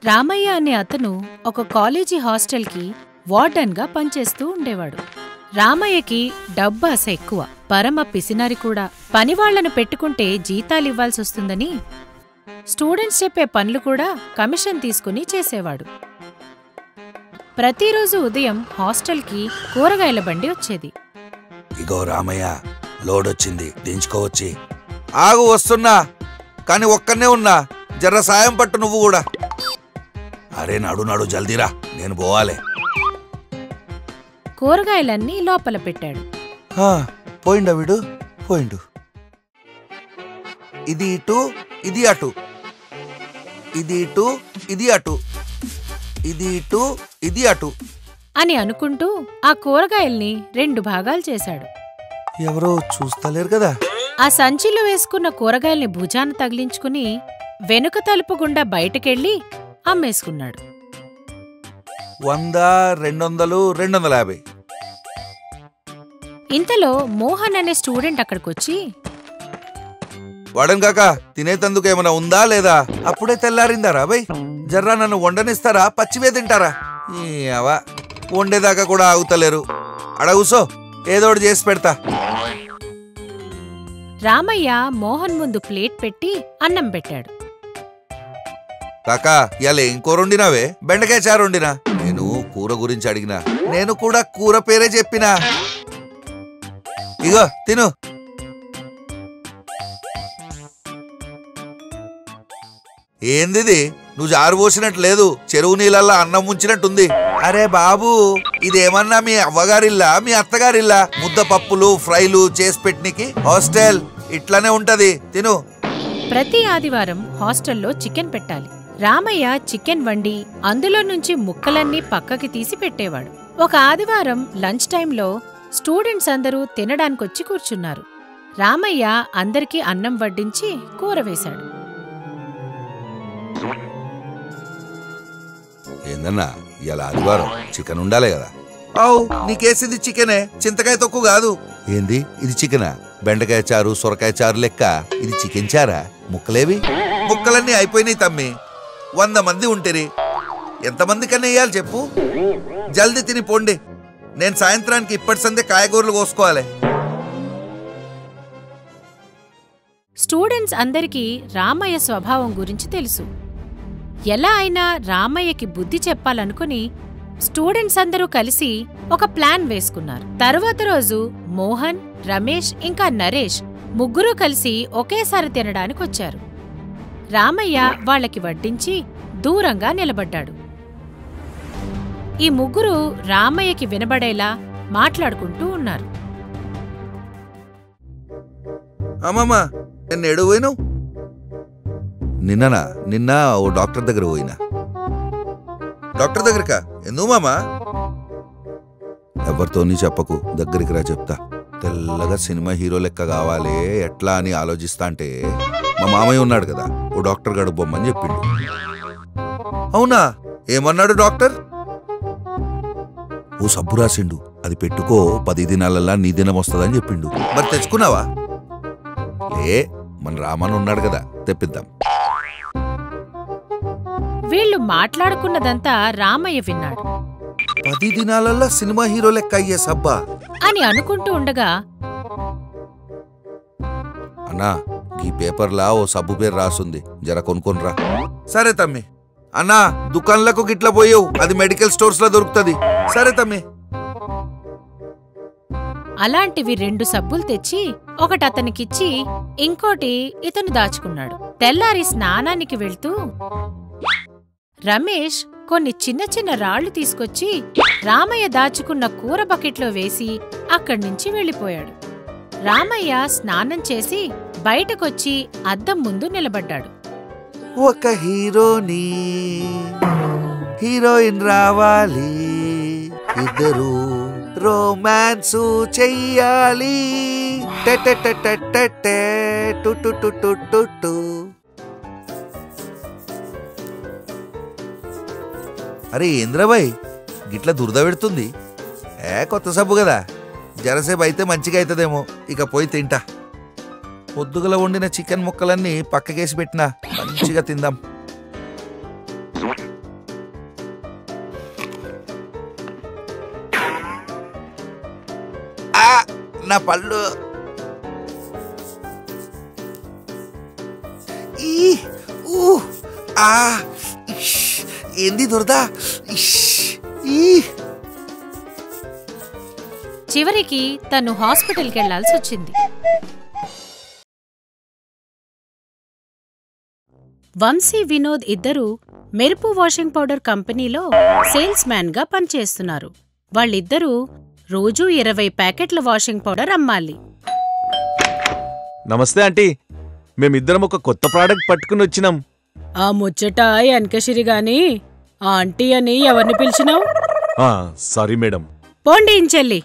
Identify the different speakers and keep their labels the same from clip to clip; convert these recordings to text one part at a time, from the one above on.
Speaker 1: రామయ్య అనే అతను ఒక కాలేజీ హాస్టల్కి వార్డన్గా పనిచేస్తూ ఉండేవాడు రామయ్యకి డబ్బు ఆశ ఎక్కువ పరమ పిసినారి కూడా పనివాళ్లను పెట్టుకుంటే జీతాలివ్వాల్సొస్తుందని స్టూడెంట్స్ చెప్పే పనులు కూడా కమిషన్ తీసుకుని చేసేవాడు ప్రతిరోజు ఉదయం హాస్టల్కి కూరగాయల బండి వచ్చేది
Speaker 2: ఇగో రామయ్య లోడ్ వచ్చింది దించుకోవచ్చి ఆగు వస్తున్నా కానీ ఒక్కనే ఉన్నా జర్ర సాయం పట్టు నువ్వు కూడా అరే నడు నడు జల్దీరా నేను పోవాలి
Speaker 1: కూరగాయలన్నీ లోపల పెట్టాడు
Speaker 2: పోయిండా వీడు పోయిండు ఇది ఇటు ఇది అటు ఇది ఇటు ఇది అటు ఇది ఇటు ఇది అటు
Speaker 1: అని అనుకుంటూ ఆ కూరగాయల్ని రెండు భాగాలు చేశాడు
Speaker 2: ఎవరో చూస్తలేరు కదా
Speaker 1: ఆ సంచిలో వేసుకున్న కూరగాయల్ని భుజాన తగిలించుకుని వెనుక తలుపు గుండా బయటకెళ్ళి అమ్మేసుకున్నాడు
Speaker 2: వంద రెండు వందలు రెండు వందల యాభై
Speaker 1: ఇంతలో మోహన్ అనే స్టూడెంట్ అక్కడికొచ్చి
Speaker 2: వాడన్ కాక తినేతందుకు ఏమైనా ఉందా లేదా అప్పుడే తెల్లారిందా రాబై జర్రా నన్ను వండనిస్తారా పచ్చివే తింటారా ఈ అవ వండేదాకా కూడా ఆగుతలేరు అడగుసో ఏదోటి చేసి పెడతా
Speaker 1: రామయ్య మోహన్ ముందు ప్లేట్ పెట్టి అన్నం పెట్టాడు
Speaker 2: కాకా ఇవాళ ఏం కూర వండినావే బెండకాయ చారు వండినా నేను కూర గురించి అడిగినా నేను కూడా కూర పేరే చెప్పినా ఇగో తిను ఏందిది నువ్వు జారు పోసినట్టు లేదు చెరువు నీళ్ళల్లో అన్నం ముంచినట్టుంది అరే బాబు ఇదేమన్నా మీ అవ్వగారిల్లా మీ అత్తగారిల్లా ముద్ద పప్పులు ఫ్రైలు చేసి పెట్టనికి హాస్టల్ ఇట్లానే ఉంటది తిను
Speaker 1: ప్రతి ఆదివారం హాస్టల్లో చికెన్ పెట్టాలి రామయ్య చికెన్ వండి అందులో నుంచి ముక్కలన్నీ పక్కకి తీసి పెట్టేవాడు ఒక ఆదివారం లంచ్ టైంలో స్టూడెంట్స్ అందరూ తినడానికొచ్చి కూర్చున్నారు రామయ్య అందరికీ అన్నం వడ్డించి కూర వేశాడు
Speaker 2: ఏందన్నా ఇవాళ ఆదివారం చికెన్ ఉండాలి కదా అవు నీకేసింది చికెనే చింతకాయ తొక్కు కాదు ఏంది ఇది చికెనా బెండకాయ చారు సొరకాయ చారు లెక్క ఇది చికెన్ చారా ముక్కలేవి ముక్కలన్నీ అయిపోయినాయి తమ్మి వంద మంది ఉంటేరి ఎంతమంది కన్నా వేయాలి చెప్పు జల్దీ తిని పోండి నేను సాయంత్రానికి ఇప్పటి సందే కాయగూరలు కోసుకోవాలి
Speaker 1: స్టూడెంట్స్ అందరికీ రామయ్య స్వభావం గురించి తెలుసు ఎలా అయినా రామయ్యకి బుద్ధి చెప్పాలనుకుని స్టూడెంట్స్ అందరూ కలిసి ఒక ప్లాన్ వేసుకున్నారు తరువాత రోజు మోహన్ రమేష్ ఇంకా నరేష్ ముగ్గురూ కలిసి ఒకేసారి తినడానికొచ్చారు రామయ్య వాళ్ళకి వడ్డించి దూరంగా నిలబడ్డాడు ఈ ముగ్గురు రామయ్యకి వినబడేలా మాట్లాడుకుంటూ ఉన్నారు
Speaker 2: అమ్మమ్మ నేను ఎడు పోయినావు నిన్ననా నిన్న ఓ డాక్టర్ దగ్గర పోయినా డాక్టర్ దగ్గరకా ఎందుకు మామా ఎవరితోని చెప్పకు దగ్గరికి రా చెప్తా తెల్లగా సినిమా హీరో లెక్క కావాలి ఎట్లా అని ఆలోచిస్తా అంటే మా మామయ్య ఉన్నాడు కదా ఓ డాక్టర్ గడు బొమ్మని చెప్పిండు అవునా ఏమన్నాడు డాక్టర్ ఓ సబ్బు రాసిండు అది పెట్టుకో పది దినాలల్లా నీ దినం వస్తుందని చెప్పిండు మరి తెచ్చుకున్నావా లే మన రామన్ ఉన్నాడు కదా తెప్పిద్దాం
Speaker 1: వీళ్ళు మాట్లాడుకున్నదంతా రామయ్య విన్నాడు
Speaker 2: పది దినాలల్లా సినిమా హీరో లెక్క అయ్యే సబ్బా
Speaker 1: అని అనుకుంటూ ఉండగా
Speaker 2: అన్నా ఈ పేపర్లా ఓ సబ్బు పేరు రాసుంది జర కొనుక్కొనిరా సరే తమ్మి అన్నా దుకాన్లకు గిట్ల పోయావు అది మెడికల్ స్టోర్స్ లో దొరుకుతుంది సరే తమ్మి
Speaker 1: అలాంటివి రెండు సబ్బులు తెచ్చి ఒకటి అతనికిచ్చి ఇంకోటి ఇతను దాచుకున్నాడు తెల్లారి స్నానానికి వెళ్తూ రమేష్ కొన్ని చిన్న చిన్న రాళ్లు తీసుకొచ్చి రామయ్య దాచుకున్న కూర బకెట్లో వేసి అక్కడి నుంచి వెళ్ళిపోయాడు రామయ్య స్నానం చేసి బయటకొచ్చి అద్దం ముందు నిలబడ్డాడు
Speaker 2: ఒక హీరోని హీరోయిన్ రావాలి ఇద్దరు రొమాన్స్ చెయ్యాలి టెటెటెటెటెటె, టు టు టు టు టు టు. అరే ఏంద్రబాయ్ గిట్ల దురద పెడుతుంది ఏ కొత్త సబ్బు కదా జరసేపు అయితే మంచిగా అవుతుందేమో ఇక పోయి తింటా పొద్దుగల వండిన చికెన్ ముక్కలన్నీ పక్కకేసి పెట్టినా మంచిగా తిందాం నా పళ్ళు ఈ, ఊ, ఆ, ఇష్, ఏంది దురద ఇష్, ఈ.
Speaker 1: చివరికి తను హాస్పిటల్కి వెళ్లాల్సి వచ్చింది వంశీ వినోద్ ఇద్దరూ మెరుపు వాషింగ్ పౌడర్ కంపెనీలో సేల్స్ మ్యాన్ గా పనిచేస్తున్నారు వాళ్ళిద్దరూ రోజూ ఇరవై ప్యాకెట్ల వాషింగ్ పౌడర్ అమ్మాలి
Speaker 3: నమస్తే ఆంటీ మేమిద్దరం ఒక కొత్త ప్రోడక్ట్ పట్టుకుని వచ్చినాం
Speaker 1: ఆ ముచ్చట వెనకసిరి గాని ఆ ఆంటీ అని ఎవరిని పిలిచినావు
Speaker 3: ఆ, సారీ మేడం
Speaker 1: పోండి ఇంచెల్లి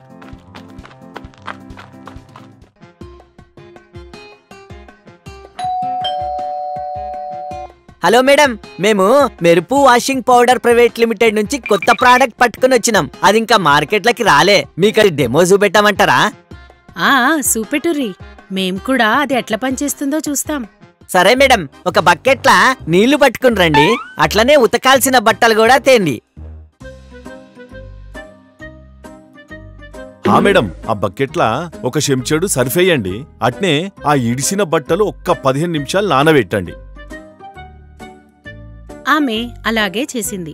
Speaker 4: హలో మేడం మేము Merupu washing powder private limited నుంచి కొత్త ప్రోడక్ట్ పట్టుకుని వచ్చినాం అది ఇంకా మార్కెట్లోకి రాలే మీకు అది డెమో చూపెట్టామంటారా
Speaker 1: ఆ సూపెటుర్రి మేం కూడా అది ఎట్లా పనిచేస్తుందో చూస్తాం
Speaker 4: సరే మేడం ఒక బకెట్ల నీళ్లు పట్టుకుని రండి అట్లనే ఉతకాల్సిన బట్టలు కూడా తేండి
Speaker 3: ఆ మేడం ఆ బకెట్ల ఒక చెంచాడు సర్ఫేయండి అట్నే ఆ ఇడిసిన బట్టలు ఒక్క పదిహేను నిమిషాలు నానబెట్టండి
Speaker 1: ఆమె అలాగే చేసింది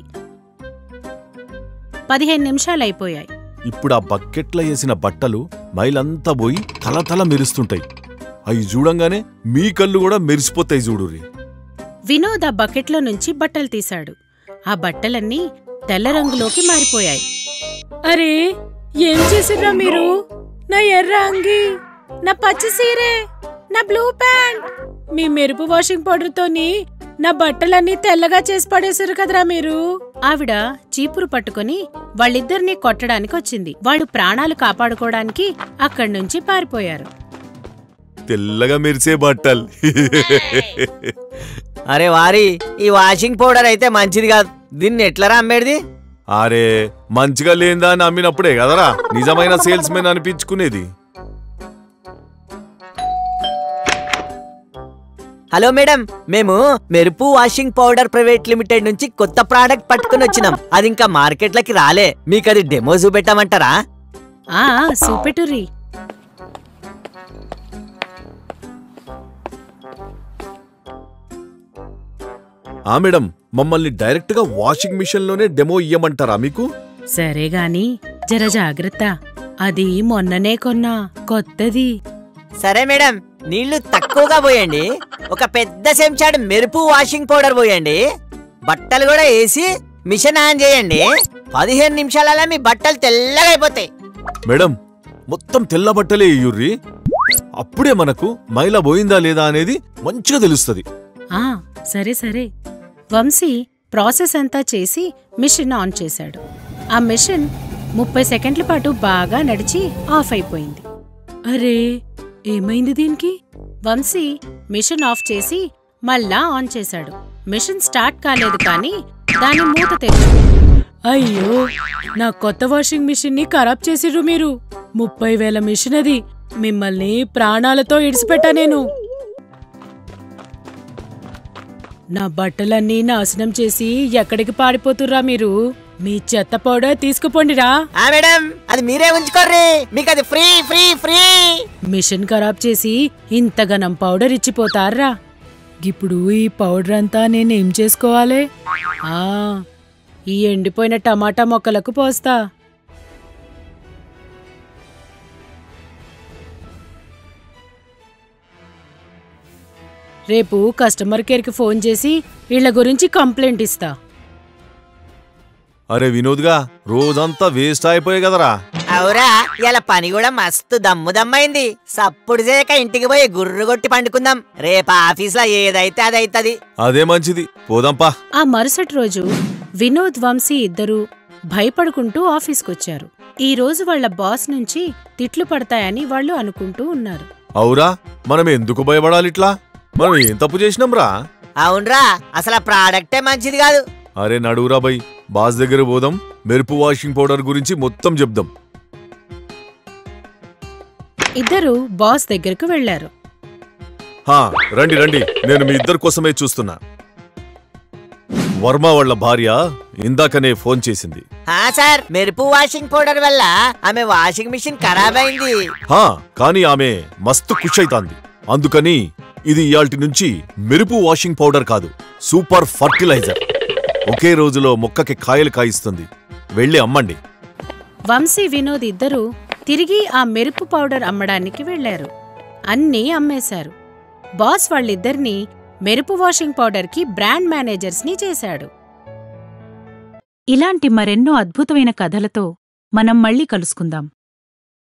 Speaker 1: పదిహేను నిమిషాలైపోయాయి
Speaker 3: ఇప్పుడు ఆ బకెట్ల వేసిన బట్టలు మైలంతా పోయి తలతల మెరుస్తుంటాయి అవి చూడంగానే మీ కళ్ళు కూడా మెరిసిపోతాయి చూడుర్రి
Speaker 1: వినోద్ ఆ బకెట్లో నుంచి బట్టలు తీశాడు ఆ బట్టలన్నీ తెల్ల రంగులోకి మారిపోయాయి అరే ఏం చేసిర్రా మీరు నా ఎర్ర అంగి నా పచ్చి సీరే నా బ్లూ ప్యాంట్ మీ మెరుపు వాషింగ్ పౌడర్ తోని నా బట్టలన్నీ తెల్లగా చేసి పడేశారు కదరా మీరు ఆవిడ చీపురు పట్టుకొని వాళ్ళిద్దరినీ కొట్టడానికి వచ్చింది వాళ్ళు ప్రాణాలు కాపాడుకోవడానికి అక్కడి నుంచి పారిపోయారు
Speaker 3: తెల్లగా మెరిసే బట్టలు
Speaker 4: అరే వారి ఈ వాషింగ్ పౌడర్ అయితే మంచిది కాదు దీన్ని ఎట్లరా అమ్మేది
Speaker 3: అరే మంచిగా లేందా అని అమ్మినప్పుడే కదరా నిజమైన సేల్స్ మెన్ అనిపించుకునేది
Speaker 4: హలో మేడం మేము Merupu washing powder private limited నుంచి కొత్త ప్రోడక్ట్ పట్టుకుని వచ్చినాం అది ఇంకా మార్కెట్లోకి రాలే మీకు అది డెమో చూపెట్టామంటారా
Speaker 1: ఆ సూపెటుర్రి
Speaker 3: ఆ మేడం మమ్మల్ని డైరెక్ట్ గా వాషింగ్ మిషన్ లోనే డెమో ఇయ్యమంటారా మీకు
Speaker 1: సరే గాని జర జాగ్రత్త అది మొన్ననే కొన్నా కొత్తది
Speaker 4: సరే మేడం నీళ్లు తక్కువగా పోయండి ఒక పెద్ద చెంచాడు మెరుపు వాషింగ్ పౌడర్ పోయండి బట్టలు కూడా వేసి మిషన్ ఆన్ చేయండి పదిహేను నిమిషాలలో మీ బట్టలు తెల్లగా అయిపోతాయి
Speaker 3: మేడం మొత్తం తెల్ల బట్టలే ఇయ్యుర్రి అప్పుడే మనకు మైల పోయిందా లేదా అనేది మంచిగా తెలుస్తుంది
Speaker 1: ఆ సరే సరే వంశీ ప్రాసెస్ అంతా చేసి మిషన్ ఆన్ చేశాడు ఆ మిషన్ ముప్పై సెకండ్ల పాటు బాగా నడిచి ఆఫ్ అయిపోయింది అరే ఏమైంది దీనికి వంశీ మిషన్ ఆఫ్ చేసి మళ్ళా ఆన్ చేశాడు మిషన్ స్టార్ట్ కాలేదు కానీ దాని మూత తెరిచింది అయ్యో నా కొత్త వాషింగ్ మిషన్ ని ఖరాబ్ చేసిర్రు మీరు ముప్పై వేల మిషన్ అది మిమ్మల్ని ప్రాణాలతో ఇడిసిపెట్టా నేను నా బట్టలన్నీ నాశనం చేసి ఎక్కడికి పారిపోతుర్రా మీరు మీ చెత్త పౌడర్ తీసుకుపోండిరా
Speaker 4: ఆ మేడం అది మీరే ఉంచుకోర్రి మీకు అది ఫ్రీ ఫ్రీ ఫ్రీ
Speaker 1: మిషన్ ఖరాబ్ చేసి ఇంతగనం పౌడర్ ఇచ్చిపోతారా ఇప్పుడు ఈ పౌడర్ అంతా నేనేం చేసుకోవాలి ఆ ఈ ఎండిపోయిన టమాటా మొక్కలకు పోస్తా రేపు కస్టమర్ కేర్కి ఫోన్ చేసి వీళ్ళ గురించి కంప్లైంట్ ఇస్తా
Speaker 3: అరే వినోద్గా రోజంతా వేస్ట్ అయిపోయాయి కదరా
Speaker 4: అవురా ఇలా పని కూడా మస్తు దమ్ము దమ్మైంది సప్పుడు చేయక ఇంటికి పోయి గుర్రు కొట్టి పండుకుందాం రేపు ఆఫీస్ లో ఏదైతే అది అవుతుంది
Speaker 3: అదే మంచిది పోదాంపా
Speaker 1: ఆ మరుసటి రోజు వినోద్ వంశీ ఇద్దరూ భయపడుకుంటూ ఆఫీస్కొచ్చారు ఈ రోజు వాళ్ళ బాస్ నుంచి తిట్లు పడతాయని వాళ్ళు అనుకుంటూ ఉన్నారు
Speaker 3: అవురా మనం ఎందుకు భయపడాలి ఇట్లా మనం ఏం తప్పు చేసినాం రా
Speaker 4: అవునరా అసలు ఆ ప్రాడక్టే మంచిది కాదు
Speaker 3: అరే నడువురా బై బాస్ దగ్గర పోదాం మెరుపు వాషింగ్ పౌడర్ గురించి మొత్తం చెప్దాం
Speaker 1: ఇద్దరు బాస్ దగ్గరకు వెళ్లారు
Speaker 3: హా రండి రండి నేను మీ ఇద్దరి కోసమే చూస్తున్నా వర్మ వాళ్ళ భార్య ఇందాకనే ఫోన్ చేసింది
Speaker 4: హా సార్ మెరుపు వాషింగ్ పౌడర్ వల్ల ఆమె వాషింగ్ మిషన్ ఖరాబ్ అయింది
Speaker 3: హా కానీ ఆమె మస్తు ఖుషైతాంది అందుకని ఇది ఇయాల్టి నుంచి మెరుపు వాషింగ్ పౌడర్ కాదు సూపర్ ఫర్టిలైజర్ ఒకే రోజులో మొక్కకి కాయలు కాయిస్తుంది వెళ్ళి అమ్మండి
Speaker 1: వంశీ వినోద్ ఇద్దరూ తిరిగి ఆ మెరుపు పౌడర్ అమ్మడానికి వెళ్లారు అన్నీ అమ్మేశారు బాస్ వాళ్ళిద్దరినీ మెరుపు వాషింగ్ పౌడర్కి బ్రాండ్ మేనేజర్స్ని చేశాడు
Speaker 5: ఇలాంటి మరెన్నో అద్భుతమైన కథలతో మనం మళ్ళీ కలుసుకుందాం